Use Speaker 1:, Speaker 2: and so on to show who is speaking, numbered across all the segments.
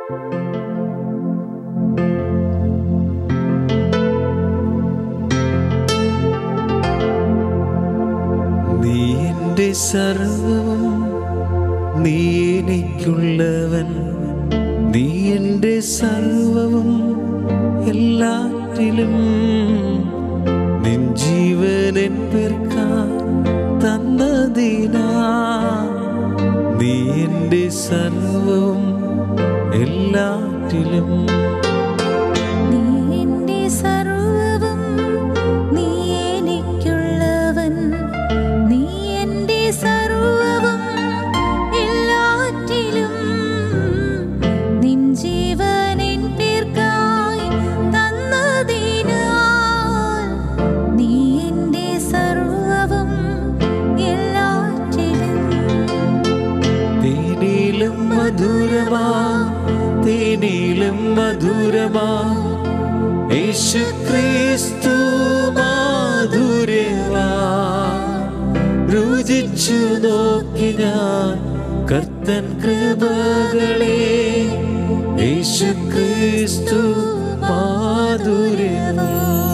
Speaker 1: നീ എൻ്റെ സർവവും നീ എനിക്കുള്ളവൻ നീ എൻ്റെ സർവവും എല്ലാറ്റിലും നിൻ ജീവനൻ പേർക്കാൻ തന്നതിനാ നീ എൻ്റെ സർവവും എല്ലാറ്റിലും
Speaker 2: നീ എൻ്റെ സർവ്വവും നീ എനിക്കുള്ളവൻ നീ എൻ്റെ സർവ്വവും എല്ലാറ്റിലും നിൻ ജീവനിൻ പേർക്കായി തന്നതിനാൽ നീ എൻ്റെ സർവ്വവും എല്ലാറ്റിലും
Speaker 1: തേനിലും മധുരമാ തേനിലും മധുരമാ യേശു ക്രിസ്തു മാധുര്യമാ രുചിച്ചു നോക്കി ഞാൻ കർത്തൻ കൃപകളെ യേശു ക്രിസ്തു മാധുര്യമാ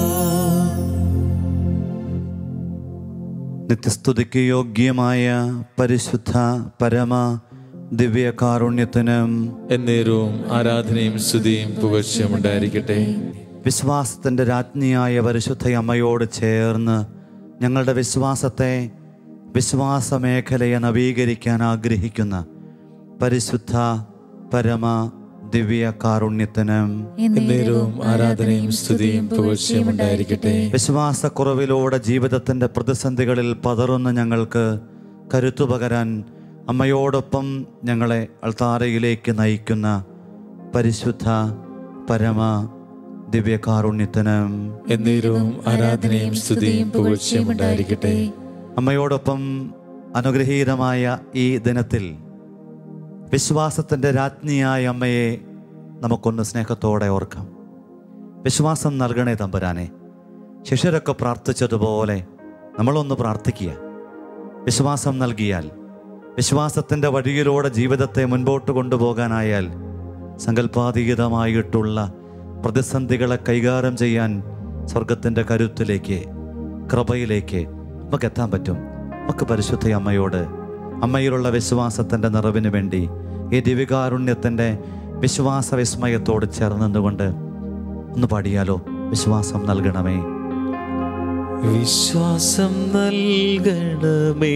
Speaker 3: നിത്യസ്തുതിക്ക് യോഗ്യമായ പരിശുദ്ധ പരമ ദിവ്യകാരുണ്യത്തിനും
Speaker 1: എന്നേരവും ആരാധനയും സ്തുതിയും പുകഴ്ചയും ഉണ്ടായിരിക്കട്ടെ
Speaker 3: വിശ്വാസത്തിൻ്റെ രാജ്ഞിയായ പരിശുദ്ധ അമ്മയോട് ചേർന്ന് ഞങ്ങളുടെ വിശ്വാസത്തെ വിശ്വാസ മേഖലയെ നവീകരിക്കാൻ ആഗ്രഹിക്കുന്ന പരിശുദ്ധ പരമ ദിവ്യ കാരുണ്യത്തിനും
Speaker 1: എന്നേരവും ആരാധനയും സ്തുതിയും പുകഴ്ചയും ഉണ്ടായിരിക്കട്ടെ
Speaker 3: വിശ്വാസക്കുറവിലൂടെ ജീവിതത്തിൻ്റെ പ്രതിസന്ധികളിൽ പതറുന്ന ഞങ്ങൾക്ക് കരുത്തു പകരാൻ അമ്മയോടൊപ്പം ഞങ്ങളെ അൾത്താരയിലേക്ക് നയിക്കുന്ന പരിശുദ്ധ പരമ ദിവ്യകാരുണ്യത്തിനും
Speaker 1: എന്നേരവും ആരാധനയും സ്തുതിയും പുകഴ്ചയും ഉണ്ടായിരിക്കട്ടെ
Speaker 3: അമ്മയോടൊപ്പം അനുഗ്രഹീതമായ ഈ ദിനത്തിൽ വിശ്വാസത്തിൻ്റെ രാജ്ഞിയായ അമ്മയെ നമുക്കൊന്ന് സ്നേഹത്തോടെ ഓർക്കാം വിശ്വാസം നൽകണേ തമ്പുരാനെ ശിഷ്യരൊക്കെ പ്രാർത്ഥിച്ചതുപോലെ നമ്മളൊന്ന് പ്രാർത്ഥിക്കുക വിശ്വാസം നൽകിയാൽ വിശ്വാസത്തിൻ്റെ വഴിയിലൂടെ ജീവിതത്തെ മുൻപോട്ട് കൊണ്ടുപോകാനായാൽ സങ്കല്പാതീതമായിട്ടുള്ള പ്രതിസന്ധികളെ കൈകാര്യം ചെയ്യാൻ സ്വർഗത്തിൻ്റെ കരുത്തിലേക്ക് കൃപയിലേക്ക് നമുക്ക് എത്താൻ പറ്റും നമുക്ക് പരിശുദ്ധ അമ്മയോട് അമ്മയിലുള്ള വിശ്വാസത്തിൻ്റെ നിറവിന് വേണ്ടി ഈ ദിവികാരുണ്യത്തിൻ്റെ വിശ്വാസ വിസ്മയത്തോട് ചേർന്നുകൊണ്ട് ഒന്ന് പാടിയാലോ വിശ്വാസം നൽകണമേ
Speaker 1: വിശ്വാസം നൽകണമേ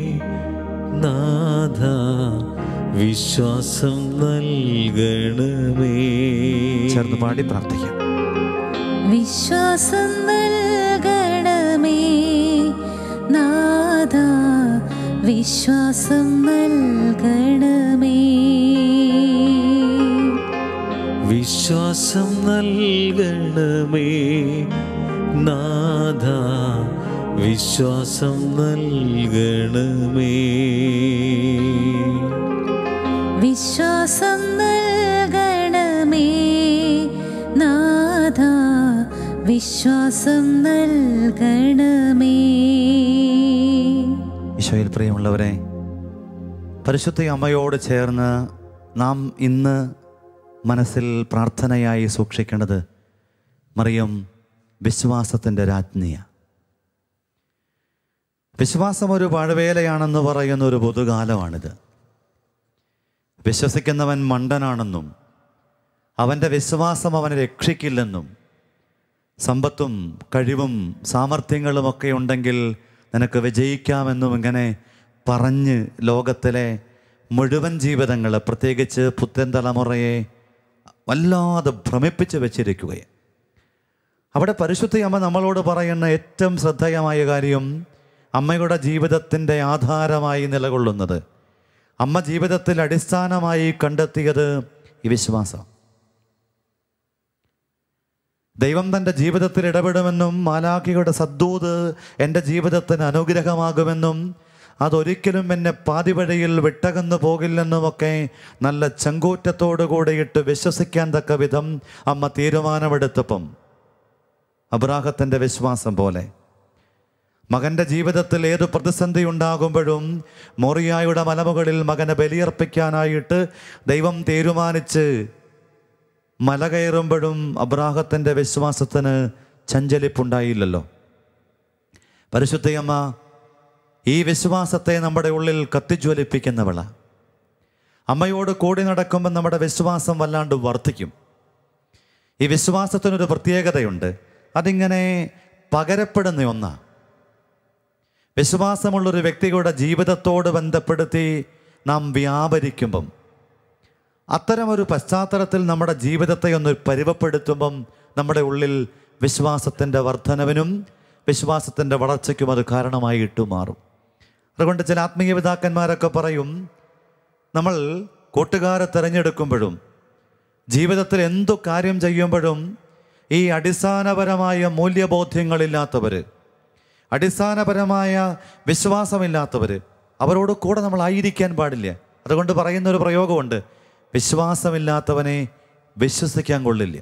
Speaker 1: നാഥ വിശ്വാസം നൽകണമേ
Speaker 3: ചേർന്ന് പാടി പ്രാർത്ഥിക്കാം
Speaker 2: വിശ്വാസം നൽകണമേ നാഥ വിശ്വാസം നൽകണമേ
Speaker 1: വിശ്വാസം നൽകണമേ നാഥ വിശ്വാസം നൽകണമേ
Speaker 2: വിശ്വാസം നൽകണമേ നാഥ വിശ്വാസം നൽകണമേ
Speaker 3: ഈശോയിൽ പ്രിയമുള്ളവരെ പരിശുദ്ധ അമ്മയോട് ചേർന്ന് നാം ഇന്ന് മനസ്സിൽ പ്രാർത്ഥനയായി സൂക്ഷിക്കേണ്ടത് മറിയം വിശ്വാസത്തിൻ്റെ രാജ്ഞിയ വിശ്വാസം ഒരു പാഴ്വേലയാണെന്ന് പറയുന്ന ഒരു പൊതുകാലമാണിത് വിശ്വസിക്കുന്നവൻ മണ്ടനാണെന്നും അവൻ്റെ വിശ്വാസം അവനെ രക്ഷിക്കില്ലെന്നും സമ്പത്തും കഴിവും സാമർഥ്യങ്ങളുമൊക്കെ ഉണ്ടെങ്കിൽ നിനക്ക് വിജയിക്കാമെന്നും ഇങ്ങനെ പറഞ്ഞ് ലോകത്തിലെ മുഴുവൻ ജീവിതങ്ങൾ പ്രത്യേകിച്ച് പുത്തൻ തലമുറയെ വല്ലാതെ ഭ്രമിപ്പിച്ച് വെച്ചിരിക്കുകയാണ് അവിടെ പരിശുദ്ധ അമ്മ നമ്മളോട് പറയുന്ന ഏറ്റവും ശ്രദ്ധേയമായ കാര്യം അമ്മയുടെ ജീവിതത്തിൻ്റെ ആധാരമായി നിലകൊള്ളുന്നത് അമ്മ ജീവിതത്തിൽ അടിസ്ഥാനമായി കണ്ടെത്തിയത് ഈ വിശ്വാസം ദൈവം തൻ്റെ ജീവിതത്തിൽ ഇടപെടുമെന്നും മാലാഖിയുടെ സദ്ദൂത് എൻ്റെ ജീവിതത്തിന് അനുഗ്രഹമാകുമെന്നും അതൊരിക്കലും എന്നെ പാതിവഴിയിൽ വിട്ടകന്നു പോകില്ലെന്നുമൊക്കെ നല്ല ചങ്കൂറ്റത്തോടു കൂടിയിട്ട് വിശ്വസിക്കാൻ തക്ക വിധം അമ്മ തീരുമാനമെടുത്തപ്പം അബ്രാഹത്തിൻ്റെ വിശ്വാസം പോലെ മകൻ്റെ ജീവിതത്തിൽ ഏത് പ്രതിസന്ധി ഉണ്ടാകുമ്പോഴും മോറിയായുടെ മലമുകളിൽ മകനെ ബലിയർപ്പിക്കാനായിട്ട് ദൈവം തീരുമാനിച്ച് മല കയറുമ്പോഴും അബ്രാഹത്തിൻ്റെ വിശ്വാസത്തിന് ചഞ്ചലിപ്പുണ്ടായില്ലല്ലോ പരിശുദ്ധയമ്മ ഈ വിശ്വാസത്തെ നമ്മുടെ ഉള്ളിൽ കത്തിജ്വലിപ്പിക്കുന്നവള അമ്മയോട് കൂടി നടക്കുമ്പോൾ നമ്മുടെ വിശ്വാസം വല്ലാണ്ട് വർദ്ധിക്കും ഈ വിശ്വാസത്തിനൊരു പ്രത്യേകതയുണ്ട് അതിങ്ങനെ പകരപ്പെടുന്ന ഒന്നാണ് വിശ്വാസമുള്ളൊരു വ്യക്തിയുടെ ജീവിതത്തോട് ബന്ധപ്പെടുത്തി നാം വ്യാപരിക്കുമ്പം അത്തരമൊരു പശ്ചാത്തലത്തിൽ നമ്മുടെ ജീവിതത്തെ ഒന്ന് പരുവപ്പെടുത്തുമ്പം നമ്മുടെ ഉള്ളിൽ വിശ്വാസത്തിൻ്റെ വർധനവിനും വിശ്വാസത്തിൻ്റെ വളർച്ചയ്ക്കും അത് കാരണമായിട്ട് മാറും അതുകൊണ്ട് ചില ആത്മീയ പിതാക്കന്മാരൊക്കെ പറയും നമ്മൾ കൂട്ടുകാരെ തിരഞ്ഞെടുക്കുമ്പോഴും ജീവിതത്തിൽ എന്തു കാര്യം ചെയ്യുമ്പോഴും ഈ അടിസ്ഥാനപരമായ മൂല്യബോധ്യങ്ങളില്ലാത്തവർ അടിസ്ഥാനപരമായ വിശ്വാസമില്ലാത്തവർ അവരോട് കൂടെ നമ്മൾ ആയിരിക്കാൻ പാടില്ല അതുകൊണ്ട് പറയുന്ന ഒരു പ്രയോഗമുണ്ട് വിശ്വാസമില്ലാത്തവനെ വിശ്വസിക്കാൻ കൊള്ളില്ല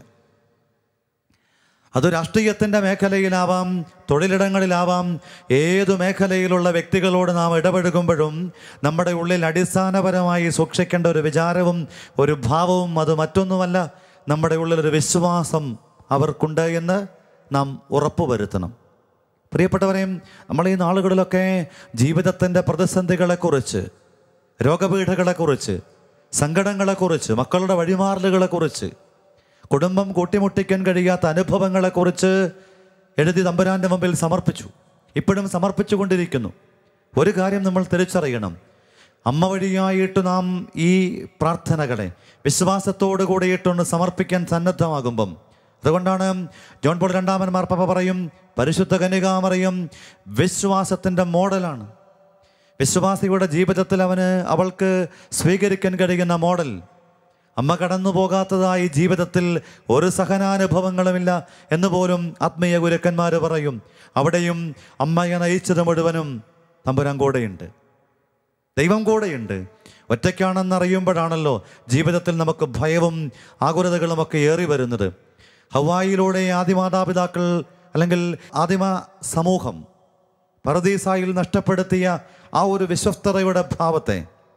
Speaker 3: അത് രാഷ്ട്രീയത്തിൻ്റെ മേഖലയിലാവാം തൊഴിലിടങ്ങളിലാവാം ഏതു മേഖലയിലുള്ള വ്യക്തികളോട് നാം ഇടപഴകുമ്പോഴും നമ്മുടെ ഉള്ളിൽ അടിസ്ഥാനപരമായി സൂക്ഷിക്കേണ്ട ഒരു വിചാരവും ഒരു ഭാവവും അത് മറ്റൊന്നുമല്ല നമ്മുടെ ഉള്ളിലൊരു വിശ്വാസം അവർക്കുണ്ട് എന്ന് നാം ഉറപ്പുവരുത്തണം പ്രിയപ്പെട്ടവരെയും നമ്മൾ ഈ നാളുകളിലൊക്കെ ജീവിതത്തിൻ്റെ പ്രതിസന്ധികളെക്കുറിച്ച് രോഗപീഠകളെക്കുറിച്ച് സങ്കടങ്ങളെക്കുറിച്ച് മക്കളുടെ വഴിമാറലുകളെക്കുറിച്ച് കുടുംബം കൂട്ടിമുട്ടിക്കാൻ കഴിയാത്ത അനുഭവങ്ങളെക്കുറിച്ച് എഴുതി തമ്പുരാൻ്റെ മുമ്പിൽ സമർപ്പിച്ചു ഇപ്പോഴും സമർപ്പിച്ചു കൊണ്ടിരിക്കുന്നു ഒരു കാര്യം നമ്മൾ തിരിച്ചറിയണം അമ്മ വഴിയായിട്ട് നാം ഈ പ്രാർത്ഥനകളെ വിശ്വാസത്തോടു കൂടിയിട്ടൊന്ന് സമർപ്പിക്കാൻ സന്നദ്ധമാകുമ്പം അതുകൊണ്ടാണ് ജോൺ പോൾ രണ്ടാമൻ മാർപ്പാപ്പ പറയും പരിശുദ്ധ കന്യകാമറിയും വിശ്വാസത്തിൻ്റെ മോഡലാണ് വിശ്വാസിയുടെ ജീവിതത്തിൽ അവന് അവൾക്ക് സ്വീകരിക്കാൻ കഴിയുന്ന മോഡൽ അമ്മ കടന്നു പോകാത്തതായി ജീവിതത്തിൽ ഒരു സഹനാനുഭവങ്ങളുമില്ല എന്ന് പോലും ആത്മീയ ഗുരുക്കന്മാർ പറയും അവിടെയും അമ്മയെ നയിച്ചത് മുഴുവനും തമ്പുരാൻ കൂടെയുണ്ട് ദൈവം കൂടെയുണ്ട് ഒറ്റയ്ക്കാണെന്നറിയുമ്പോഴാണല്ലോ ജീവിതത്തിൽ നമുക്ക് ഭയവും ആകുലതകളുമൊക്കെ ഏറി വരുന്നത് ഹവായിലൂടെ ആദിമാതാപിതാക്കൾ അല്ലെങ്കിൽ ആദിമ സമൂഹം പറദീസായിൽ നഷ്ടപ്പെടുത്തിയ ആ ഒരു വിശ്വസ്തതയുടെ ഭാവത്തെ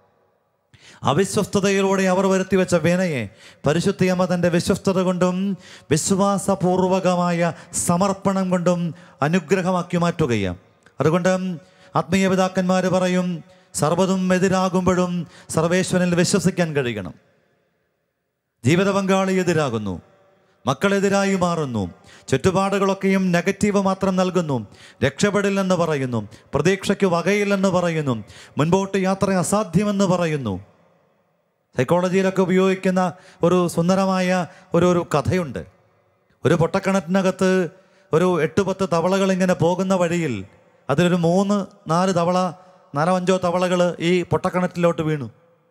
Speaker 3: അവിശ്വസ്തതയിലൂടെ അവർ വരുത്തി വെച്ച വിനയെ പരിശുദ്ധിയമ്മ തൻ്റെ വിശ്വസ്തത കൊണ്ടും വിശ്വാസപൂർവകമായ സമർപ്പണം കൊണ്ടും അനുഗ്രഹമാക്കി മാറ്റുകയാണ് അതുകൊണ്ട് ആത്മീയ പിതാക്കന്മാർ പറയും സർവ്വതും എതിരാകുമ്പോഴും സർവേശ്വരനിൽ വിശ്വസിക്കാൻ കഴിയണം ജീവിത പങ്കാളി എതിരാകുന്നു മക്കളെതിരായി മാറുന്നു ചുറ്റുപാടുകളൊക്കെയും നെഗറ്റീവ് മാത്രം നൽകുന്നു രക്ഷപ്പെടില്ലെന്ന് പറയുന്നു പ്രതീക്ഷയ്ക്ക് വകയില്ലെന്ന് പറയുന്നു മുൻപോട്ട് യാത്ര അസാധ്യമെന്ന് പറയുന്നു സൈക്കോളജിയിലൊക്കെ ഉപയോഗിക്കുന്ന ഒരു സുന്ദരമായ ഒരു ഒരു കഥയുണ്ട് ഒരു പൊട്ടക്കിണറ്റിനകത്ത് ഒരു എട്ട് പത്ത് തവളകൾ ഇങ്ങനെ പോകുന്ന വഴിയിൽ അതിലൊരു മൂന്ന് നാല് തവള നാലോ അഞ്ചോ തവളകൾ ഈ പൊട്ടക്കിണറ്റിലോട്ട് വീണു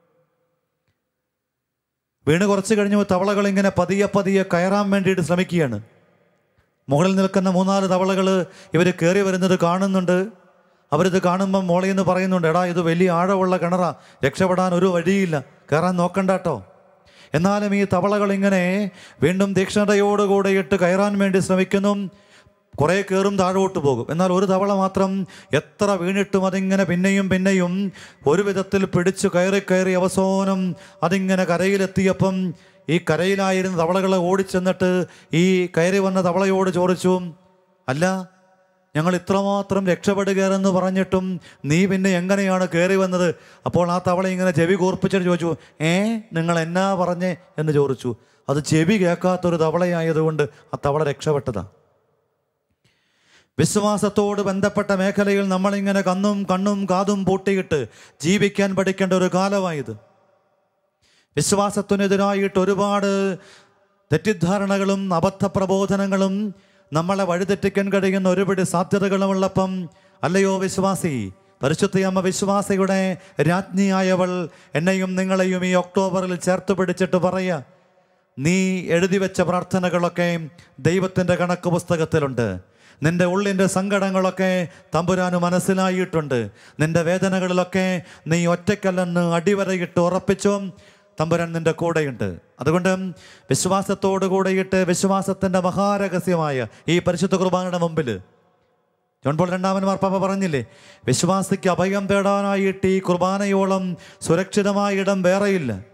Speaker 3: വീണ് കുറച്ച് കഴിഞ്ഞ് തവളകൾ ഇങ്ങനെ പതിയെ പതിയെ കയറാൻ വേണ്ടിയിട്ട് ശ്രമിക്കുകയാണ് മുകളിൽ നിൽക്കുന്ന മൂന്നാല് തവളകൾ ഇവർ കയറി വരുന്നത് കാണുന്നുണ്ട് അവരിത് കാണുമ്പം മോളിൽ നിന്ന് പറയുന്നുണ്ട് എടാ ഇത് വലിയ ആഴമുള്ള കിണറാ രക്ഷപ്പെടാൻ ഒരു വഴിയില്ല കയറാൻ നോക്കണ്ട കേട്ടോ എന്നാലും ഈ തവളകൾ ഇങ്ങനെ വീണ്ടും തീക്ഷ്ണതയോടുകൂടെ ഇട്ട് കയറാൻ വേണ്ടി ശ്രമിക്കുന്നു കുറേ കയറും താഴോട്ട് പോകും എന്നാൽ ഒരു തവള മാത്രം എത്ര വീണിട്ടും അതിങ്ങനെ പിന്നെയും പിന്നെയും ഒരു വിധത്തിൽ പിടിച്ചു കയറി കയറി അവസാനം അതിങ്ങനെ കരയിലെത്തിയപ്പം ഈ കരയിലായിരുന്ന തവളകളെ ഓടിച്ചെന്നിട്ട് ഈ കയറി വന്ന തവളയോട് ചോദിച്ചു അല്ല ഞങ്ങൾ ഇത്രമാത്രം രക്ഷപ്പെടുകയെന്ന് പറഞ്ഞിട്ടും നീ പിന്നെ എങ്ങനെയാണ് കയറി വന്നത് അപ്പോൾ ആ തവള ഇങ്ങനെ ചെവി കൂർപ്പിച്ചിട്ട് ചോദിച്ചു ഏ നിങ്ങൾ എന്നാ പറഞ്ഞേ എന്ന് ചോദിച്ചു അത് ചെവി കേൾക്കാത്തൊരു തവളയായതുകൊണ്ട് ആ തവള രക്ഷപ്പെട്ടതാ വിശ്വാസത്തോട് ബന്ധപ്പെട്ട മേഖലയിൽ നമ്മളിങ്ങനെ കണ്ണും കണ്ണും കാതും പൂട്ടിയിട്ട് ജീവിക്കാൻ പഠിക്കേണ്ട ഒരു കാലമായത് വിശ്വാസത്തിനെതിരായിട്ട് ഒരുപാട് തെറ്റിദ്ധാരണകളും അബദ്ധ പ്രബോധനങ്ങളും നമ്മളെ വഴിതെറ്റിക്കാൻ കഴിയുന്ന ഒരുപിടി സാധ്യതകളുമുള്ളപ്പം അല്ലയോ വിശ്വാസി പരിശുദ്ധയമ്മ വിശ്വാസിയുടെ രാജ്ഞിയായവൾ എന്നെയും നിങ്ങളെയും ഈ ഒക്ടോബറിൽ ചേർത്ത് പിടിച്ചിട്ട് പറയുക നീ എഴുതി വെച്ച പ്രാർത്ഥനകളൊക്കെ ദൈവത്തിൻ്റെ കണക്ക് പുസ്തകത്തിലുണ്ട് നിന്റെ ഉള്ളിൻ്റെ സങ്കടങ്ങളൊക്കെ തമ്പുരാന് മനസ്സിലായിട്ടുണ്ട് നിന്റെ വേദനകളിലൊക്കെ നീ ഒറ്റയ്ക്കല്ലെന്ന് അടിവരയിട്ട് ഉറപ്പിച്ചോ തമ്പുരാൻ നിന്റെ കൂടെയുണ്ട് അതുകൊണ്ട് വിശ്വാസത്തോടു കൂടെയിട്ട് വിശ്വാസത്തിൻ്റെ മഹാരഹസ്യമായ ഈ പരിശുദ്ധ കുർബാനയുടെ മുമ്പിൽ ജോൺ പോൾ രണ്ടാമൻ മാർപ്പാപ്പ പറഞ്ഞില്ലേ വിശ്വാസിക്ക് അഭയം തേടാനായിട്ട് ഈ കുർബാനയോളം സുരക്ഷിതമായ ഇടം വേറെയില്ല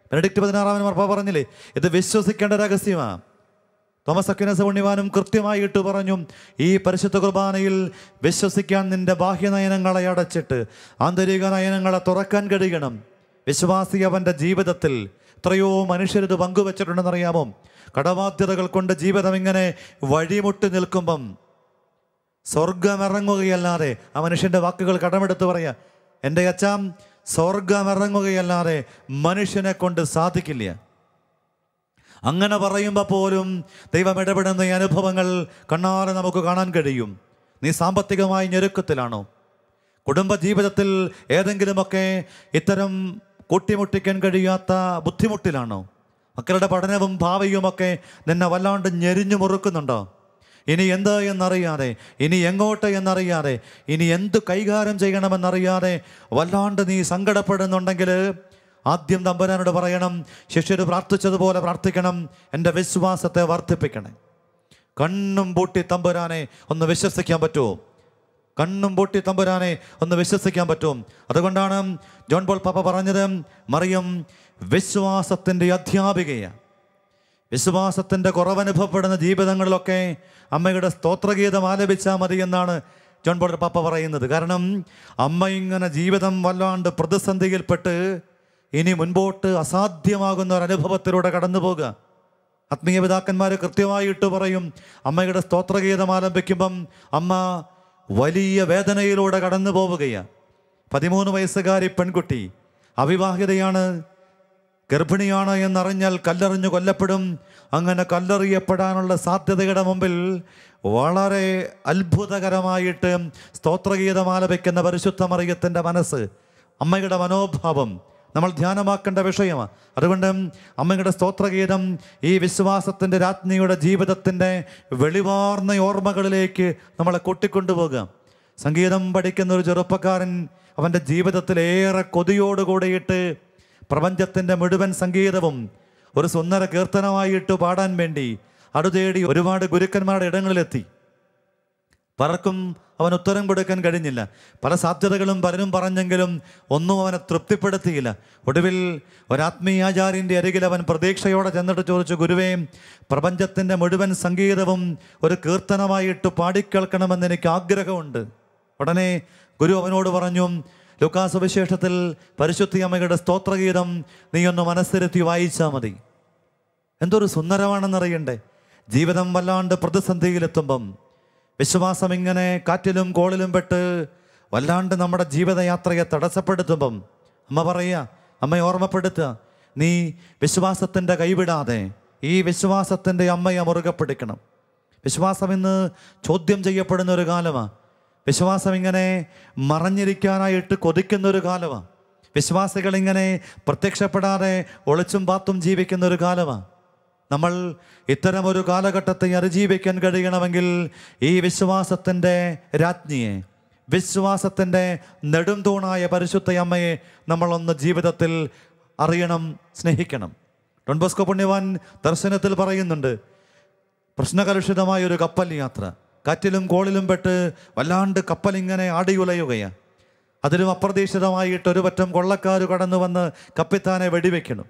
Speaker 3: ബെനഡിക്ട് പതിനാറാമൻ മർപ്പ പറഞ്ഞില്ലേ ഇത് വിശ്വസിക്കേണ്ട രഹസ്യമാണ് തോമസ് അക്വിനസ് പുണ്യവാനും കൃത്യമായിട്ട് പറഞ്ഞു ഈ പരിശുദ്ധ കുർബാനയിൽ വിശ്വസിക്കാൻ നിന്റെ ബാഹ്യ നയനങ്ങളെ അടച്ചിട്ട് ആന്തരിക നയനങ്ങളെ തുറക്കാൻ കഴിയണം വിശ്വാസി അവൻ്റെ ജീവിതത്തിൽ എത്രയോ മനുഷ്യരിത് പങ്കുവച്ചിട്ടുണ്ടെന്നറിയാമോ കടബാധ്യതകൾ കൊണ്ട് ജീവിതം ഇങ്ങനെ വഴിമുട്ടി നിൽക്കുമ്പം സ്വർഗമിറങ്ങുകയല്ലാതെ ആ മനുഷ്യൻ്റെ വാക്കുകൾ കടമെടുത്ത് പറയാ എൻ്റെ അച്ചാം സ്വർഗമിറങ്ങുകയല്ലാതെ മനുഷ്യനെ കൊണ്ട് സാധിക്കില്ല അങ്ങനെ പറയുമ്പോൾ പോലും ദൈവം ഇടപെടുന്ന ഈ അനുഭവങ്ങൾ കണ്ണാറെ നമുക്ക് കാണാൻ കഴിയും നീ സാമ്പത്തികമായി ഞെരുക്കത്തിലാണോ കുടുംബ ജീവിതത്തിൽ ഏതെങ്കിലുമൊക്കെ ഇത്തരം കൂട്ടിമുട്ടിക്കാൻ കഴിയാത്ത ബുദ്ധിമുട്ടിലാണോ മക്കളുടെ പഠനവും ഭാവിയുമൊക്കെ നിന്നെ വല്ലാണ്ട് ഞെരിഞ്ഞു മുറുക്കുന്നുണ്ടോ ഇനി എന്ത് എന്നറിയാതെ ഇനി എങ്ങോട്ട് എന്നറിയാതെ ഇനി എന്ത് കൈകാര്യം ചെയ്യണമെന്നറിയാതെ വല്ലാണ്ട് നീ സങ്കടപ്പെടുന്നുണ്ടെങ്കിൽ ആദ്യം തമ്പുരാനോട് പറയണം ശിഷ്യർ പ്രാർത്ഥിച്ചതുപോലെ പ്രാർത്ഥിക്കണം എൻ്റെ വിശ്വാസത്തെ വർദ്ധിപ്പിക്കണേ കണ്ണും പൂട്ടി തമ്പുരാനെ ഒന്ന് വിശ്വസിക്കാൻ പറ്റുമോ കണ്ണും പൂട്ടി തമ്പുരാനെ ഒന്ന് വിശ്വസിക്കാൻ പറ്റും അതുകൊണ്ടാണ് ജോൺ പോൾ പാപ്പ പറഞ്ഞത് മറിയം വിശ്വാസത്തിൻ്റെ അധ്യാപികയാണ് വിശ്വാസത്തിൻ്റെ കുറവനുഭവപ്പെടുന്ന ജീവിതങ്ങളിലൊക്കെ അമ്മയുടെ സ്തോത്രഗീതം ആലപിച്ചാൽ മതി എന്നാണ് ജോൺ പോൾ പാപ്പ പറയുന്നത് കാരണം അമ്മ ഇങ്ങനെ ജീവിതം വല്ലാണ്ട് പ്രതിസന്ധിയിൽപ്പെട്ട് ഇനി മുൻപോട്ട് അസാധ്യമാകുന്ന ഒരു അനുഭവത്തിലൂടെ കടന്നു പോകുക ആത്മീയ പിതാക്കന്മാർ കൃത്യമായിട്ട് പറയും അമ്മയുടെ സ്തോത്രഗീതം ആലപിക്കുമ്പം അമ്മ വലിയ വേദനയിലൂടെ കടന്നു പോവുകയാണ് പതിമൂന്ന് വയസ്സുകാരി പെൺകുട്ടി അവിവാഹിതയാണ് ഗർഭിണിയാണ് എന്നറിഞ്ഞാൽ കല്ലെറിഞ്ഞു കൊല്ലപ്പെടും അങ്ങനെ കല്ലെറിയപ്പെടാനുള്ള സാധ്യതയുടെ മുമ്പിൽ വളരെ അത്ഭുതകരമായിട്ട് സ്തോത്രഗീതം ആലപിക്കുന്ന പരിശുദ്ധ മറിയത്തിൻ്റെ മനസ്സ് അമ്മയുടെ മനോഭാവം നമ്മൾ ധ്യാനമാക്കേണ്ട വിഷയമാണ് അതുകൊണ്ട് അമ്മയുടെ സ്തോത്രഗീതം ഈ വിശ്വാസത്തിൻ്റെ രാജ്ഞിയുടെ ജീവിതത്തിൻ്റെ വെളിവാർന്ന ഓർമ്മകളിലേക്ക് നമ്മളെ കൊട്ടിക്കൊണ്ടുപോകുക സംഗീതം പഠിക്കുന്ന ഒരു ചെറുപ്പക്കാരൻ അവൻ്റെ ജീവിതത്തിലേറെ കൊതിയോടുകൂടിയിട്ട് പ്രപഞ്ചത്തിൻ്റെ മുഴുവൻ സംഗീതവും ഒരു സുന്ദര കീർത്തനമായിട്ട് പാടാൻ വേണ്ടി അടുതേടി ഒരുപാട് ഗുരുക്കന്മാരുടെ ഇടങ്ങളിലെത്തി പലർക്കും അവൻ ഉത്തരം കൊടുക്കാൻ കഴിഞ്ഞില്ല പല സാധ്യതകളും പലരും പറഞ്ഞെങ്കിലും ഒന്നും അവനെ തൃപ്തിപ്പെടുത്തിയില്ല ഒടുവിൽ ഒരാത്മീയാചാര്യൻ്റെ അരികിൽ അവൻ പ്രതീക്ഷയോടെ ചെന്നിട്ട് ചോദിച്ചു ഗുരുവേ പ്രപഞ്ചത്തിൻ്റെ മുഴുവൻ സംഗീതവും ഒരു കീർത്തനമായിട്ട് പാടിക്കേൾക്കണമെന്ന് എനിക്ക് ആഗ്രഹമുണ്ട് ഉടനെ ഗുരു അവനോട് പറഞ്ഞു ലുക്കാസ് വിശേഷത്തിൽ പരിശുദ്ധി അമ്മയുടെ സ്തോത്രഗീതം നീ ഒന്ന് മനസ്സിരുത്തി വായിച്ചാൽ മതി എന്തൊരു സുന്ദരമാണെന്നറിയണ്ടേ ജീവിതം വല്ലാണ്ട് പ്രതിസന്ധിയിലെത്തുമ്പം വിശ്വാസം ഇങ്ങനെ കാറ്റിലും കോളിലും പെട്ട് വല്ലാണ്ട് നമ്മുടെ ജീവിതയാത്രയെ തടസ്സപ്പെടുത്തുമ്പം അമ്മ പറയുക അമ്മയെ ഓർമ്മപ്പെടുത്തുക നീ വിശ്വാസത്തിൻ്റെ കൈവിടാതെ ഈ വിശ്വാസത്തിൻ്റെ അമ്മയെ മുറുകെ പിടിക്കണം വിശ്വാസം ഇന്ന് ചോദ്യം ചെയ്യപ്പെടുന്ന ഒരു കാലമാണ് വിശ്വാസം ഇങ്ങനെ മറഞ്ഞിരിക്കാനായിട്ട് കൊതിക്കുന്ന ഒരു കാലമാണ് വിശ്വാസികൾ ഇങ്ങനെ പ്രത്യക്ഷപ്പെടാതെ ഒളിച്ചും പാത്തും ജീവിക്കുന്ന ഒരു കാലമാണ് നമ്മൾ ഇത്തരം ഒരു കാലഘട്ടത്തെ അതിജീവിക്കാൻ കഴിയണമെങ്കിൽ ഈ വിശ്വാസത്തിൻ്റെ രാജ്ഞിയെ വിശ്വാസത്തിൻ്റെ നെടുംതൂണായ പരിശുദ്ധ അമ്മയെ നമ്മളൊന്ന് ജീവിതത്തിൽ അറിയണം സ്നേഹിക്കണം ഡോൺബോസ്കോ പുണ്യവാൻ ദർശനത്തിൽ പറയുന്നുണ്ട് പ്രശ്നകലുഷിതമായ ഒരു കപ്പൽ യാത്ര കാറ്റിലും കോളിലും പെട്ട് വല്ലാണ്ട് കപ്പൽ ഇങ്ങനെ ആടിയുലയുകയാണ് അതിലും അപ്രതീക്ഷിതമായിട്ട് ഒരു പറ്റം കൊള്ളക്കാർ കടന്നു വന്ന് കപ്പിത്താനെ വെടിവെക്കണം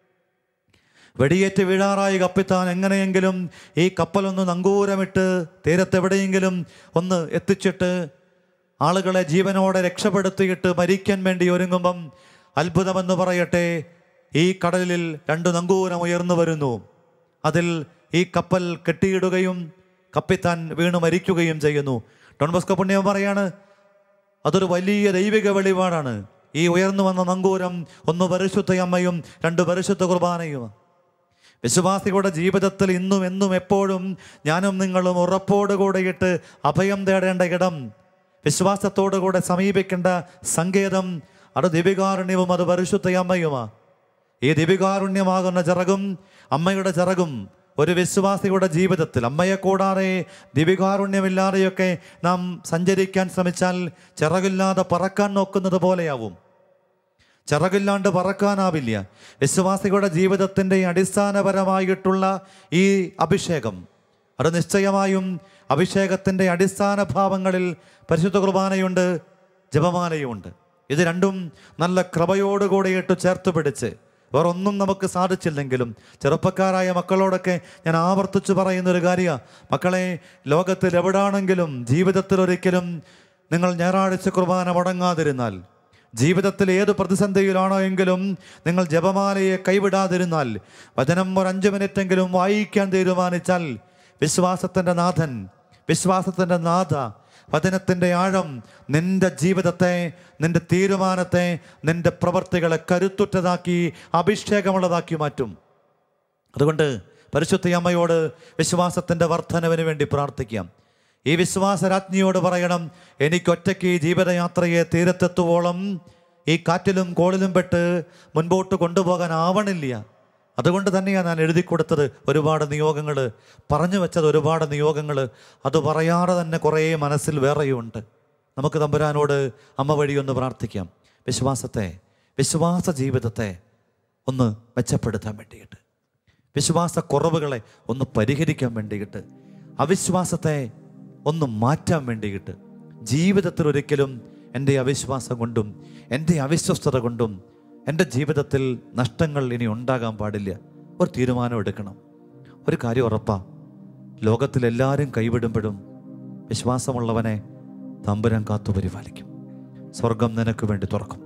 Speaker 3: വെടിയേറ്റ് വീഴാറായി കപ്പിത്താൻ എങ്ങനെയെങ്കിലും ഈ കപ്പലൊന്ന് നങ്കൂരമിട്ട് തീരത്തെവിടെയെങ്കിലും ഒന്ന് എത്തിച്ചിട്ട് ആളുകളെ ജീവനോടെ രക്ഷപ്പെടുത്തിയിട്ട് മരിക്കാൻ വേണ്ടി ഒരുങ്ങുമ്പം അത്ഭുതമെന്ന് പറയട്ടെ ഈ കടലിൽ രണ്ട് നങ്കൂരം ഉയർന്നു വരുന്നു അതിൽ ഈ കപ്പൽ കെട്ടിയിടുകയും കപ്പിത്താൻ വീണ് മരിക്കുകയും ചെയ്യുന്നു ഡോൺ ബോസ്കോ പുണ്യം പറയാണ് അതൊരു വലിയ ദൈവിക വെളിപാടാണ് ഈ ഉയർന്നു വന്ന നങ്കൂരം ഒന്ന് പരിശുദ്ധ അമ്മയും രണ്ട് പരിശുദ്ധ കുർബാനയും വിശ്വാസികളുടെ ജീവിതത്തിൽ ഇന്നും എന്നും എപ്പോഴും ഞാനും നിങ്ങളും ഉറപ്പോടുകൂടിയിട്ട് അഭയം തേടേണ്ട ഇടം വിശ്വാസത്തോടുകൂടെ സമീപിക്കേണ്ട സങ്കേതം അത് ദിവികാരുണ്യവും അത് പരിശുദ്ധ അമ്മയുമാണ് ഈ ദിവികാരുണ്യമാകുന്ന ചിറകും അമ്മയുടെ ചിറകും ഒരു വിശ്വാസിയുടെ ജീവിതത്തിൽ അമ്മയെ കൂടാതെ ദിവികാരുണ്യമില്ലാതെയൊക്കെ നാം സഞ്ചരിക്കാൻ ശ്രമിച്ചാൽ ചിറകില്ലാതെ പറക്കാൻ നോക്കുന്നത് പോലെയാവും ചിറകില്ലാണ്ട് പറക്കാനാവില്ല വിശ്വാസികളുടെ ജീവിതത്തിൻ്റെ അടിസ്ഥാനപരമായിട്ടുള്ള ഈ അഭിഷേകം അത് നിശ്ചയമായും അഭിഷേകത്തിൻ്റെ അടിസ്ഥാന ഭാവങ്ങളിൽ പരിശുദ്ധ കുർബാനയുണ്ട് ജപമാലയുമുണ്ട് ഇത് രണ്ടും നല്ല കൃപയോടുകൂടിയിട്ട് ചേർത്ത് പിടിച്ച് വേറെ ഒന്നും നമുക്ക് സാധിച്ചില്ലെങ്കിലും ചെറുപ്പക്കാരായ മക്കളോടൊക്കെ ഞാൻ ആവർത്തിച്ച് പറയുന്ന ഒരു കാര്യമാണ് മക്കളെ ലോകത്തിൽ എവിടാണെങ്കിലും ജീവിതത്തിൽ ഒരിക്കലും നിങ്ങൾ ഞായറാഴ്ച കുർബാന മുടങ്ങാതിരുന്നാൽ ജീവിതത്തിൽ ഏത് പ്രതിസന്ധിയിലാണോ എങ്കിലും നിങ്ങൾ ജപമാലയെ കൈവിടാതിരുന്നാൽ വചനം ഒരു അഞ്ച് മിനിറ്റെങ്കിലും വായിക്കാൻ തീരുമാനിച്ചാൽ വിശ്വാസത്തിൻ്റെ നാഥൻ വിശ്വാസത്തിൻ്റെ നാഥ വചനത്തിൻ്റെ ആഴം നിന്റെ ജീവിതത്തെ നിന്റെ തീരുമാനത്തെ നിന്റെ പ്രവർത്തികളെ കരുത്തുറ്റതാക്കി അഭിഷേകമുള്ളതാക്കി മാറ്റും അതുകൊണ്ട് പരിശുദ്ധ അമ്മയോട് വിശ്വാസത്തിൻ്റെ വർധനവിന് വേണ്ടി പ്രാർത്ഥിക്കാം ഈ വിശ്വാസരാജ്ഞിയോട് പറയണം എനിക്കൊറ്റയ്ക്ക് ഈ ജീവിതയാത്രയെ തീരത്തെത്തുവോളം ഈ കാറ്റിലും കോളിലും പെട്ട് മുൻപോട്ട് കൊണ്ടുപോകാൻ ആവണില്ല അതുകൊണ്ട് തന്നെയാണ് ഞാൻ എഴുതി കൊടുത്തത് ഒരുപാട് നിയോഗങ്ങൾ പറഞ്ഞു വെച്ചത് ഒരുപാട് നിയോഗങ്ങൾ അത് പറയാതെ തന്നെ കുറേ മനസ്സിൽ വേറെയുമുണ്ട് നമുക്ക് തമ്പുരാനോട് അമ്മ വഴി ഒന്ന് പ്രാർത്ഥിക്കാം വിശ്വാസത്തെ വിശ്വാസ ജീവിതത്തെ ഒന്ന് മെച്ചപ്പെടുത്താൻ വേണ്ടിയിട്ട് വിശ്വാസ കുറവുകളെ ഒന്ന് പരിഹരിക്കാൻ വേണ്ടിയിട്ട് അവിശ്വാസത്തെ ഒന്ന് മാറ്റാൻ വേണ്ടിയിട്ട് ജീവിതത്തിൽ ഒരിക്കലും എൻ്റെ അവിശ്വാസം കൊണ്ടും എൻ്റെ അവിശ്വസ്തത കൊണ്ടും എൻ്റെ ജീവിതത്തിൽ നഷ്ടങ്ങൾ ഇനി ഉണ്ടാകാൻ പാടില്ല ഒരു തീരുമാനം എടുക്കണം ഒരു കാര്യം ഉറപ്പാ ലോകത്തിലെല്ലാവരും കൈവിടുമ്പോഴും വിശ്വാസമുള്ളവനെ തമ്പുരാൻ കാത്തു പരിപാലിക്കും സ്വർഗം നിനക്ക് വേണ്ടി തുറക്കും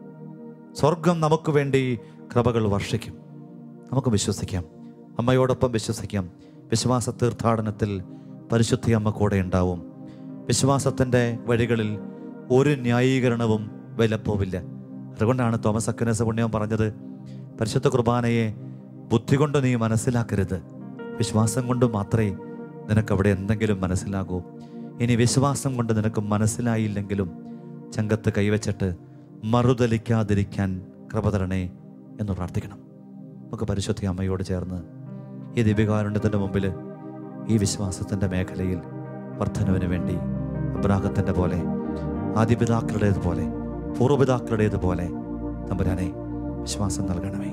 Speaker 3: സ്വർഗം നമുക്ക് വേണ്ടി കൃപകൾ വർഷിക്കും നമുക്ക് വിശ്വസിക്കാം അമ്മയോടൊപ്പം വിശ്വസിക്കാം വിശ്വാസ തീർത്ഥാടനത്തിൽ പരിശുദ്ധി അമ്മ കൂടെ ഉണ്ടാവും വിശ്വാസത്തിൻ്റെ വഴികളിൽ ഒരു ന്യായീകരണവും വിലപ്പോവില്ല അതുകൊണ്ടാണ് തോമസ് അക്കനസ് പുണ്യം പറഞ്ഞത് പരിശുദ്ധ കുർബാനയെ ബുദ്ധി കൊണ്ട് നീ മനസ്സിലാക്കരുത് വിശ്വാസം കൊണ്ട് മാത്രമേ നിനക്ക് അവിടെ എന്തെങ്കിലും മനസ്സിലാകൂ ഇനി വിശ്വാസം കൊണ്ട് നിനക്ക് മനസ്സിലായില്ലെങ്കിലും ചങ്കത്ത് കൈവച്ചിട്ട് മറുതലിക്കാതിരിക്കാൻ കൃപ തരണേ എന്ന് പ്രാർത്ഥിക്കണം നമുക്ക് പരിശുദ്ധി അമ്മയോട് ചേർന്ന് ഈ ദിവ്യകാരുണ്യത്തിൻ്റെ മുമ്പിൽ ഈ വിശ്വാസത്തിൻ്റെ മേഖലയിൽ വർധനവിന് വേണ്ടി അബ്രാഹത്തിൻ്റെ പോലെ ആദിപിതാക്കളുടേതുപോലെ പൂർവ്വപിതാക്കളുടേതുപോലെ തമ്പുരാനെ വിശ്വാസം നൽകണമേ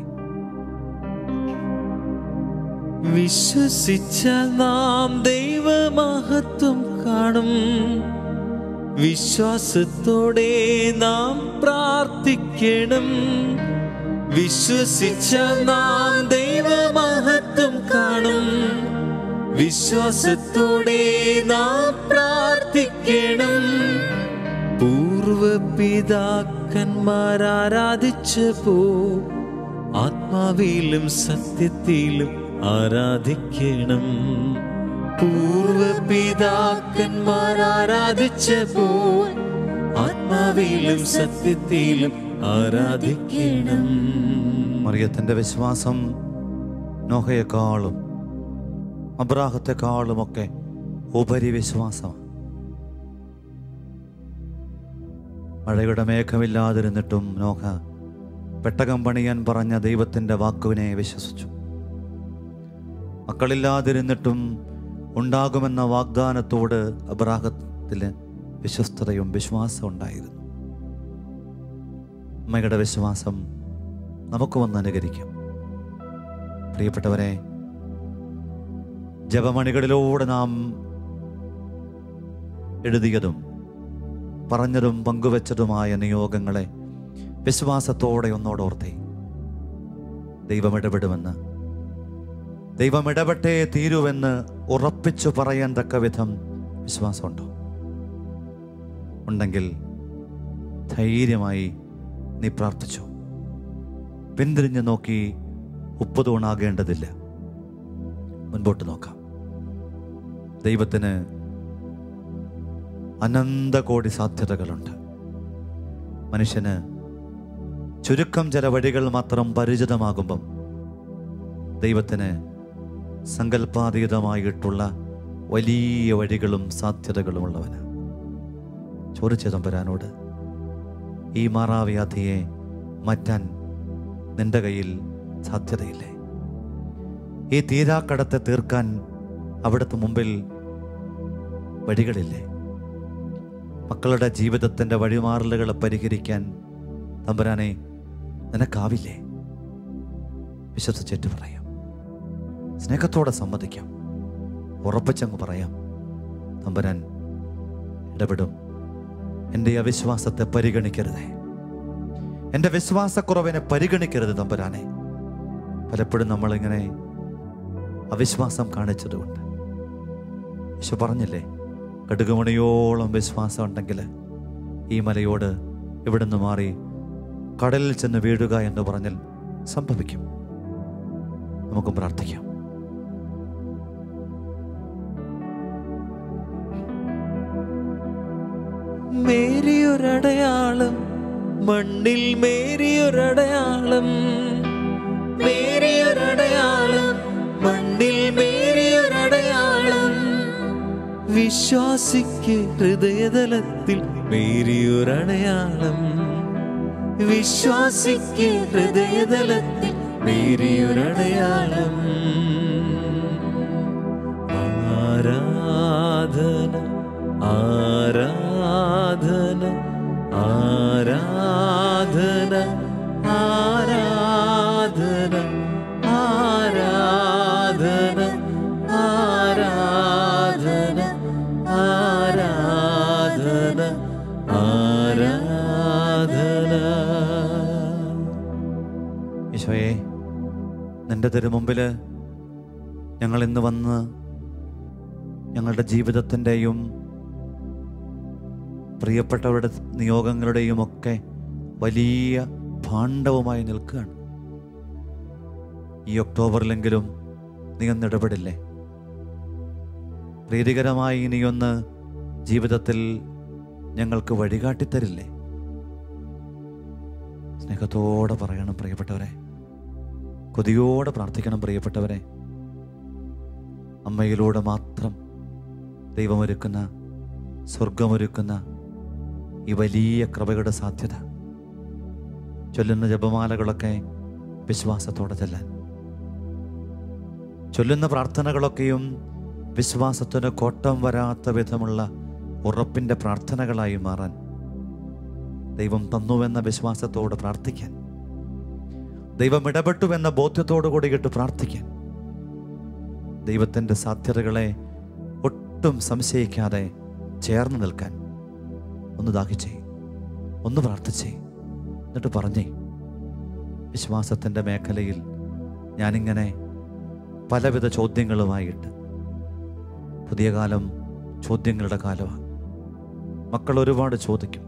Speaker 1: വിശ്വസിച്ച നാം ദൈവമഹത്വം കാണും വിശ്വാസത്തോടെ നാം പ്രാർത്ഥിക്കണം വിശ്വസിച്ച നാം ദൈവമഹത്വം കാണും വിശ്വാസത്തോടെ നാം പ്രാർത്ഥിക്കണം പൂർവപിതാക്കന്മാരാരാധിച്ച പോ ആത്മാവിലും സത്യത്തിലും ആരാധിക്കണം പൂർവപിതാക്കന്മാരാരാധിച്ച പോ ആത്മാവിലും സത്യത്തിലും ആരാധിക്കണം
Speaker 3: മറിയത്തിൻ്റെ വിശ്വാസം നോഹയെക്കാളും അബ്രാഹത്തെക്കാളുമൊക്കെ ഉപരി വിശ്വാസമാണ് മഴയുടെ മേഘമില്ലാതിരുന്നിട്ടും നോഹ പെട്ടകം പണിയാൻ പറഞ്ഞ ദൈവത്തിൻ്റെ വാക്കുവിനെ വിശ്വസിച്ചു മക്കളില്ലാതിരുന്നിട്ടും ഉണ്ടാകുമെന്ന വാഗ്ദാനത്തോട് അബ്രാഹത്തിന് വിശ്വസ്തതയും വിശ്വാസവും ഉണ്ടായിരുന്നു അമ്മയുടെ വിശ്വാസം നമുക്ക് വന്ന് അനുകരിക്കാം പ്രിയപ്പെട്ടവരെ ജപമണികളിലൂടെ നാം എഴുതിയതും പറഞ്ഞതും പങ്കുവച്ചതുമായ നിയോഗങ്ങളെ വിശ്വാസത്തോടെ ഒന്നോടോർത്തേ ദൈവം ഇടപെടുമെന്ന് ദൈവം ഇടപെട്ടേ തീരുവെന്ന് ഉറപ്പിച്ചു പറയാൻ തക്ക വിധം വിശ്വാസമുണ്ടോ ഉണ്ടെങ്കിൽ ധൈര്യമായി നീ പ്രാർത്ഥിച്ചു പിന്തിരിഞ്ഞ് നോക്കി ഉപ്പ് തൂണാകേണ്ടതില്ല മുൻപോട്ട് നോക്കാം ദൈവത്തിന് അനന്ത കോടി സാധ്യതകളുണ്ട് മനുഷ്യന് ചുരുക്കം ചില വഴികൾ മാത്രം പരിചിതമാകുമ്പം ദൈവത്തിന് സങ്കല്പാതീതമായിട്ടുള്ള വലിയ വഴികളും സാധ്യതകളും ഉള്ളവന് ചോദിച്ച തമ്പുരാനോട് ഈ മാറാവ്യാധിയെ മാറ്റാൻ നിന്റെ കയ്യിൽ സാധ്യതയില്ലേ ഈ തീരാക്കടത്തെ തീർക്കാൻ അവിടുത്തെ മുമ്പിൽ വഴികളില്ലേ മക്കളുടെ ജീവിതത്തിൻ്റെ വഴിമാറലുകളെ പരിഹരിക്കാൻ തമ്പുരാനെ നിനക്കാവില്ലേ വിശ്വസിച്ചേറ്റ് പറയാം സ്നേഹത്തോടെ സമ്മതിക്കാം ഉറപ്പിച്ചങ്ങ് പറയാം തമ്പുരാൻ ഇടപെടും എൻ്റെ അവിശ്വാസത്തെ പരിഗണിക്കരുതേ എൻ്റെ വിശ്വാസക്കുറവിനെ പരിഗണിക്കരുത് തമ്പുരാനെ പലപ്പോഴും നമ്മളിങ്ങനെ അവിശ്വാസം കാണിച്ചതുകൊണ്ട് യേശു പറഞ്ഞില്ലേ കടുകുമണിയോളം വിശ്വാസം ഉണ്ടെങ്കിൽ ഈ മലയോട് ഇവിടുന്ന് മാറി കടലിൽ ചെന്ന് വീഴുക എന്ന് പറഞ്ഞാൽ സംഭവിക്കും നമുക്കും പ്രാർത്ഥിക്കാം
Speaker 1: മേരിയൊരടയാളം മണ്ണിൽ മേരിയൊരടയാളം മേരിയൊരടയാളം മണ്ണിൽ മേരിയൊരടയാളം വിശ്വാസിക്ക് ഹൃദയതലത്തിൽ മേരിയൊരടയാളം വിശ്വാസിക്ക് ഹൃദയതലത്തിൽ മേരിയൊരടയാളം ആരാധന ആരാധന ആരാധന ആരാധന ആരാധന ആരാധന ആരാധന ആരാധന
Speaker 3: ഈശോയെ നിന്റെ തിരുമുമ്പിൽ ഞങ്ങൾ ഇന്ന് വന്ന് ഞങ്ങളുടെ ജീവിതത്തിൻ്റെയും പ്രിയപ്പെട്ടവരുടെ നിയോഗങ്ങളുടെയും ഒക്കെ വലിയ ഭാണ്ഡവുമായി നിൽക്കുകയാണ് ഈ ഒക്ടോബറിലെങ്കിലും നീ ഒന്ന് ഇടപെടില്ലേ പ്രീതികരമായി നീയൊന്ന് ജീവിതത്തിൽ ഞങ്ങൾക്ക് വഴികാട്ടിത്തരില്ലേ സ്നേഹത്തോടെ പറയണം പ്രിയപ്പെട്ടവരെ കൊതിയോടെ പ്രാർത്ഥിക്കണം പ്രിയപ്പെട്ടവരെ അമ്മയിലൂടെ മാത്രം ദൈവമൊരുക്കുന്ന സ്വർഗമൊരുക്കുന്ന ഈ വലിയ കൃപയുടെ സാധ്യത ചൊല്ലുന്ന ജപമാലകളൊക്കെ വിശ്വാസത്തോടെ ചെല്ലാൻ ചൊല്ലുന്ന പ്രാർത്ഥനകളൊക്കെയും വിശ്വാസത്തിന് കോട്ടം വരാത്ത വിധമുള്ള ഉറപ്പിൻ്റെ പ്രാർത്ഥനകളായി മാറാൻ ദൈവം തന്നുവെന്ന വിശ്വാസത്തോട് പ്രാർത്ഥിക്കാൻ ദൈവം ഇടപെട്ടുവെന്ന ബോധ്യത്തോടു കൂടിയിട്ട് പ്രാർത്ഥിക്കാൻ ദൈവത്തിൻ്റെ സാധ്യതകളെ ഒട്ടും സംശയിക്കാതെ ചേർന്ന് നിൽക്കാൻ ഒന്ന് ദാഹിച്ചേ ഒന്ന് പ്രാർത്ഥിച്ചേ എന്നിട്ട് പറഞ്ഞേ വിശ്വാസത്തിൻ്റെ മേഖലയിൽ ഞാനിങ്ങനെ പലവിധ ചോദ്യങ്ങളുമായിട്ട് പുതിയ കാലം ചോദ്യങ്ങളുടെ കാലമാണ് മക്കൾ ഒരുപാട് ചോദിക്കും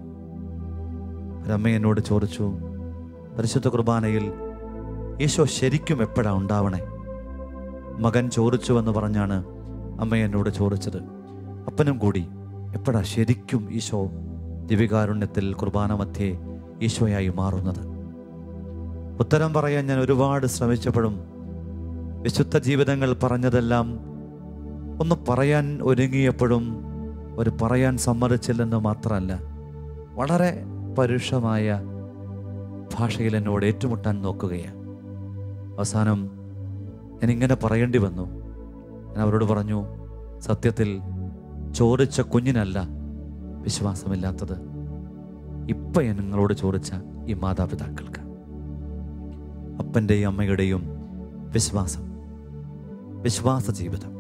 Speaker 3: ഒരമ്മ എന്നോട് ചോദിച്ചു പരിശുദ്ധ കുർബാനയിൽ ഈശോ ശരിക്കും എപ്പോഴാ ഉണ്ടാവണേ മകൻ ചോദിച്ചു എന്ന് പറഞ്ഞാണ് അമ്മ എന്നോട് ചോദിച്ചത് അപ്പനും കൂടി എപ്പോഴാ ശരിക്കും ഈശോ ദിവികാരുണ്യത്തിൽ കുർബാന മധ്യേ ഈശോയായി മാറുന്നത് ഉത്തരം പറയാൻ ഞാൻ ഒരുപാട് ശ്രമിച്ചപ്പോഴും വിശുദ്ധ ജീവിതങ്ങൾ പറഞ്ഞതെല്ലാം ഒന്ന് പറയാൻ ഒരുങ്ങിയപ്പോഴും ഒരു പറയാൻ സമ്മതിച്ചില്ലെന്ന് മാത്രമല്ല വളരെ പരുഷമായ ഭാഷയിൽ എന്നോട് ഏറ്റുമുട്ടാൻ നോക്കുകയാണ് അവസാനം ഞാൻ ഇങ്ങനെ പറയേണ്ടി വന്നു ഞാൻ അവരോട് പറഞ്ഞു സത്യത്തിൽ ചോദിച്ച കുഞ്ഞിനല്ല വിശ്വാസമില്ലാത്തത് ഇപ്പം ഞാൻ നിങ്ങളോട് ചോദിച്ച ഈ മാതാപിതാക്കൾക്ക് അപ്പൻ്റെയും അമ്മയുടെയും വിശ്വാസം വിശ്വാസ ജീവിതം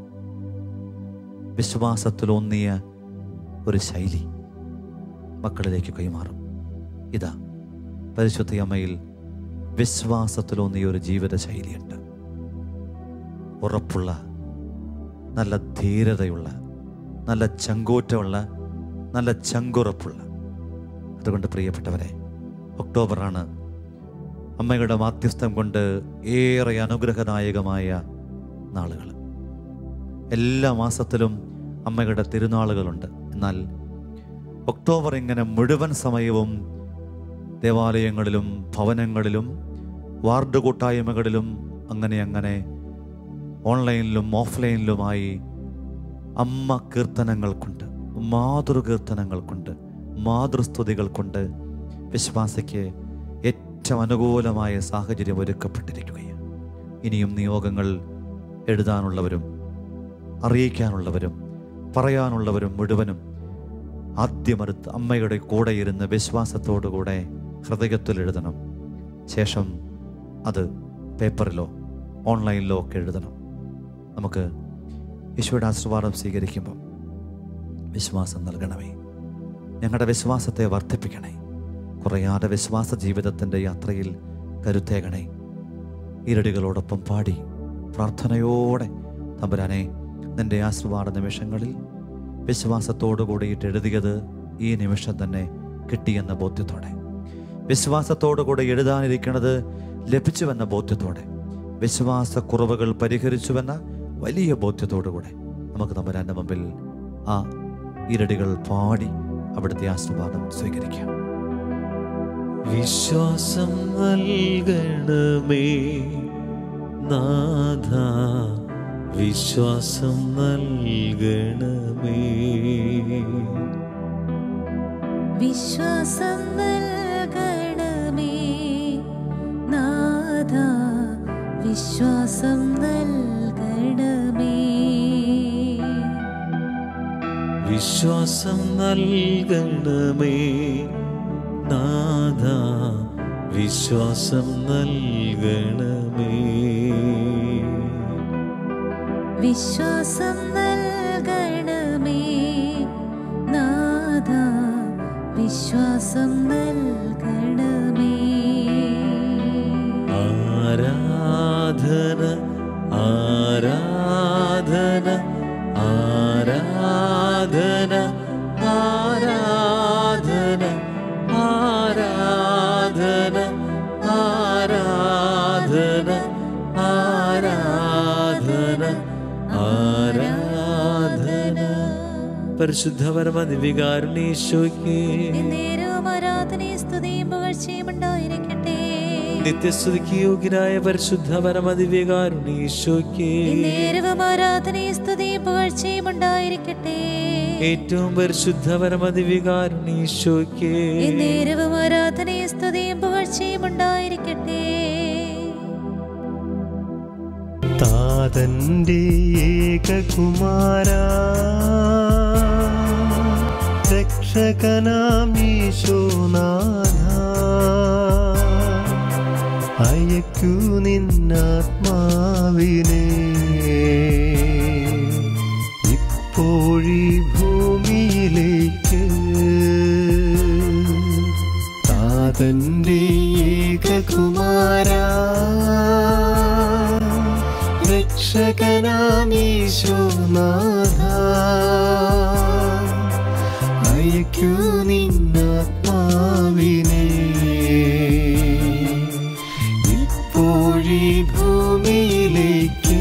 Speaker 3: വിശ്വാസത്തിലൊന്നിയ ഒരു ശൈലി മക്കളിലേക്ക് കൈമാറും ഇതാ പരിശുദ്ധ അമ്മയിൽ വിശ്വാസത്തിലൊന്നിയ ഒരു ജീവിത ശൈലിയുണ്ട് ഉറപ്പുള്ള നല്ല ധീരതയുള്ള നല്ല ചങ്കൂറ്റമുള്ള നല്ല ചങ്കുറപ്പുള്ള അതുകൊണ്ട് പ്രിയപ്പെട്ടവരെ ഒക്ടോബറാണ് അമ്മയുടെ മാധ്യസ്ഥം കൊണ്ട് ഏറെ അനുഗ്രഹദായകമായ നാളുകൾ എല്ലാ മാസത്തിലും അമ്മയുടെ തിരുനാളുകളുണ്ട് എന്നാൽ ഒക്ടോബർ ഇങ്ങനെ മുഴുവൻ സമയവും ദേവാലയങ്ങളിലും ഭവനങ്ങളിലും വാർഡ് കൂട്ടായ്മകളിലും അങ്ങനെ അങ്ങനെ ഓൺലൈനിലും ഓഫ്ലൈനിലുമായി അമ്മ കീർത്തനങ്ങൾ കൊണ്ട് മാതൃകീർത്തനങ്ങൾ കൊണ്ട് മാതൃസ്തുതികൾ കൊണ്ട് വിശ്വാസിക്ക് ഏറ്റവും അനുകൂലമായ സാഹചര്യം ഒരുക്കപ്പെട്ടിരിക്കുകയാണ് ഇനിയും നിയോഗങ്ങൾ എഴുതാനുള്ളവരും അറിയിക്കാനുള്ളവരും പറയാനുള്ളവരും മുഴുവനും ആദ്യമടുത്ത് അമ്മയുടെ കൂടെ ഇരുന്ന് വിശ്വാസത്തോടുകൂടെ ഹൃദയത്തിൽ എഴുതണം ശേഷം അത് പേപ്പറിലോ ഓൺലൈനിലോ ഒക്കെ എഴുതണം നമുക്ക് ഈശോയുടെ ആശീർവാദം സ്വീകരിക്കുമ്പോൾ വിശ്വാസം നൽകണമേ ഞങ്ങളുടെ വിശ്വാസത്തെ വർദ്ധിപ്പിക്കണേ കുറയാതെ വിശ്വാസ ജീവിതത്തിൻ്റെ യാത്രയിൽ കരുത്തേകണേ ഇരടികളോടൊപ്പം പാടി പ്രാർത്ഥനയോടെ തമ്പുരാനെ നിന്റെ ആശ്രവാദ നിമിഷങ്ങളിൽ വിശ്വാസത്തോടു കൂടിയിട്ട് എഴുതിയത് ഈ നിമിഷം തന്നെ കിട്ടിയെന്ന ബോധ്യത്തോടെ വിശ്വാസത്തോടു കൂടെ എഴുതാനിരിക്കുന്നത് ലഭിച്ചുവെന്ന ബോധ്യത്തോടെ വിശ്വാസക്കുറവുകൾ പരിഹരിച്ചുവെന്ന വലിയ ബോധ്യത്തോടു കൂടെ നമുക്ക് തമ്പുരാൻ്റെ മുമ്പിൽ ആ ഇരടികൾ പാടി അവിടുത്തെ ആശീർവാദം സ്വീകരിക്കാം
Speaker 1: വിശ്വാസം നൽകണമേ നാഥ വിശ്വാസം നൽകണമേ
Speaker 2: വിശ്വാസം നൽകണമേ നാഥ വിശ്വാസം നൽകണമേ
Speaker 1: വിശ്വാസം നൽകണമേ നാഥ വിശ്വാസം നൽകണമേ
Speaker 2: വിശ്വാസം നൽകണമേ നാഥ വിശ്വാസം നൽകണമേ
Speaker 1: ആരാധന ആരാധന ആരാധന ആരാധന ആരാധന ആരാധന ആരാധന ആരാധന പരിശുദ്ധ പരമ ദിവ്യകാരുണീശോയ്ക്ക്
Speaker 2: നേരവും ആരാധനയും സ്തുതിയും പുകഴ്ചയും ഉണ്ടായിരിക്കട്ടെ
Speaker 1: നിത്യസ്തുതിക്ക് യോഗ്യനായ പരിശുദ്ധ പരമ ദിവ്യകാരുണീശോയ്ക്ക്
Speaker 2: നേരവും ആരാധനയും സ്തുതിയും പുകഴ്ചയും ഉണ്ടായിരിക്കട്ടെ
Speaker 1: ഏറ്റവും പരിശുദ്ധ പരമ ദിവ്യകാരുണീശോയ്ക്ക്
Speaker 2: നേരവും ആരാധനയും സ്തുതിയും പുകഴ്ചയും ഉണ്ടായിരിക്കട്ടെ
Speaker 4: താതന്റെ ഏകകുമാര രക്ഷകനാം ഈശോനാഥ അയക്കൂ നിന്നാത്മാവിനെ ഇപ്പോഴീ ഭൂമിയിലേക്ക് താതന്റെ ഏകകുമാര രക്ഷകനാമീശോനാഥ അയക്കൂ നിന്നാത്മാവിനെ ഇപ്പോഴീ ഭൂമിയിലേക്ക്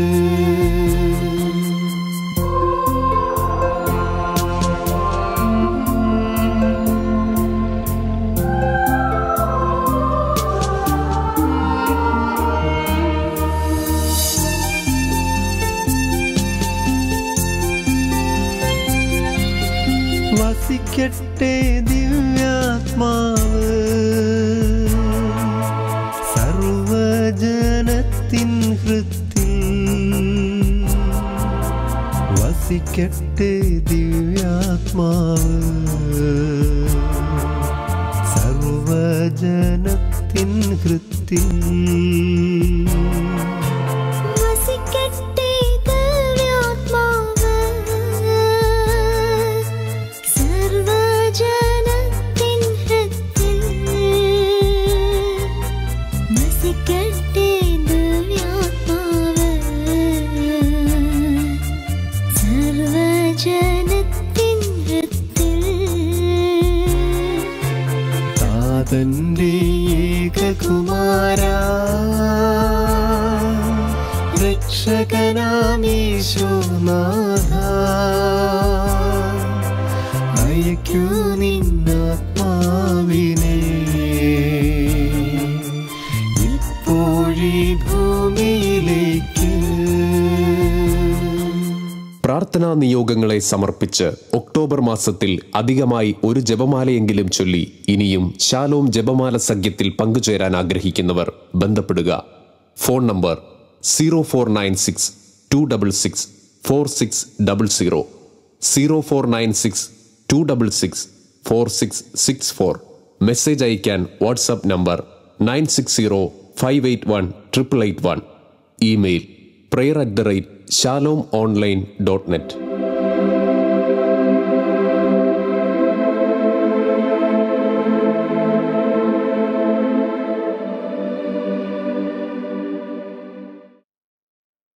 Speaker 4: വസിക്കട്ടെ ദിവ്യാത്മാവ് സർവജനത്തിൻ ഹൃത്തിൽ വസിക്കട്ടെ ദിവ്യാത്മാവ് സർവജനത്തിൻ ഹൃത്തിൽ
Speaker 5: വസിക്കട്ടെ ദിവ്യാത്മാവ് സർവജനത്തിൻ ഹൃത്തിൽ വസിക്കട്ടെ ദിവ്യാത്മാവ് സർവജനത്തിൻ ഹൃത്തിൽ
Speaker 4: താതന്റെ ഏകകുമാര രക്ഷകനാമീശോനാഥ അയക്കൂ നിന്നാത്മാവിനെ ഇപ്പോഴീ ഭൂമിയിലേക്ക്
Speaker 6: പ്രാർത്ഥനാ നിയോഗങ്ങളെ സമർപ്പിച്ച് ഒക്ടോബർ മാസത്തിൽ അധികമായി ഒരു ജപമാലയെങ്കിലും ചൊല്ലി ഇനിയും ശാലോം ജപമാല സഖ്യത്തിൽ പങ്കുചേരാൻ ആഗ്രഹിക്കുന്നവർ ബന്ധപ്പെടുക phone number zero four nine six two double six four six double zero zero four nine six two double six four six six four message അയക്കാൻ WhatsApp number nine six zero five eight one triple eight one email prayer at the rate shalom online dot net